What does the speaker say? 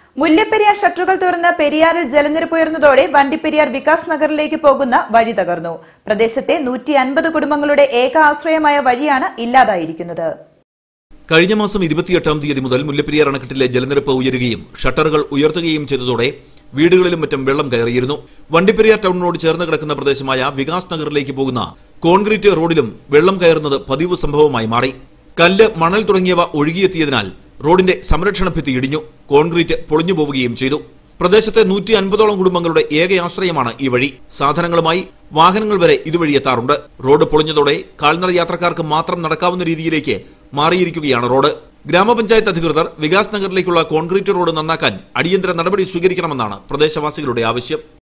മുല്ലപ്പെരിയാർ ഷട്ടറുകൾ തുറന്ന് പെരിയാറിൽ ജലനിരപ്പ് ഉയർന്നതോടെ വണ്ടിപ്പെരിയാർ വികാസ് നഗറിലേക്ക് പോകുന്ന വഴി തകർന്നു പ്രദേശത്തെ നൂറ്റി അൻപത് കുടുംബങ്ങളുടെ ഏക ആശ്രയമായ വഴിയാണ് ഇല്ലാതായിരിക്കുന്നത് കഴിഞ്ഞ മാസം ഇരുപത്തിയെട്ടാം തീയതി മുതൽ മുല്ലപ്പെരിയാർ അണക്കെട്ടിലെ ജലനിരപ്പ് ഉയരുകയും ഷട്ടറുകൾ ഉയർത്തുകയും ചെയ്തതോടെ വീടുകളിലും മറ്റും വെള്ളം കയറിയിരുന്നു വണ്ടിപ്പെരിയാർ ടൗണിനോട് ചേർന്ന് കിടക്കുന്ന പ്രദേശമായ വികാസ് നഗറിലേക്ക് പോകുന്ന കോൺക്രീറ്റ് റോഡിലും വെള്ളം കയറുന്നത് പതിവ് സംഭവമായി മാറി കല്ല് മണൽ തുടങ്ങിയവ ഒഴുകിയെത്തിയതിനാൽ റോഡിന്റെ സംരക്ഷണ ഭിത്തി ഇടിഞ്ഞു കോൺക്രീറ്റ് പൊളിഞ്ഞു പോവുകയും ചെയ്തു പ്രദേശത്തെ നൂറ്റി അൻപതോളം കുടുംബങ്ങളുടെ ഏക ആശ്രയമാണ് ഈ വഴി സാധനങ്ങളുമായി വാഹനങ്ങൾ വരെ ഇതുവഴി എത്താറുണ്ട് റോഡ് പൊളിഞ്ഞതോടെ കാൽനട യാത്രക്കാർക്ക് മാത്രം നടക്കാവുന്ന രീതിയിലേക്ക് മാറിയിരിക്കുകയാണ് റോഡ് ഗ്രാമപഞ്ചായത്ത് അധികൃതർ വികാസ് നഗറിലേക്കുള്ള കോൺക്രീറ്റ് റോഡ് നന്നാക്കാൻ അടിയന്തര നടപടി സ്വീകരിക്കണമെന്നാണ് പ്രദേശവാസികളുടെ ആവശ്യം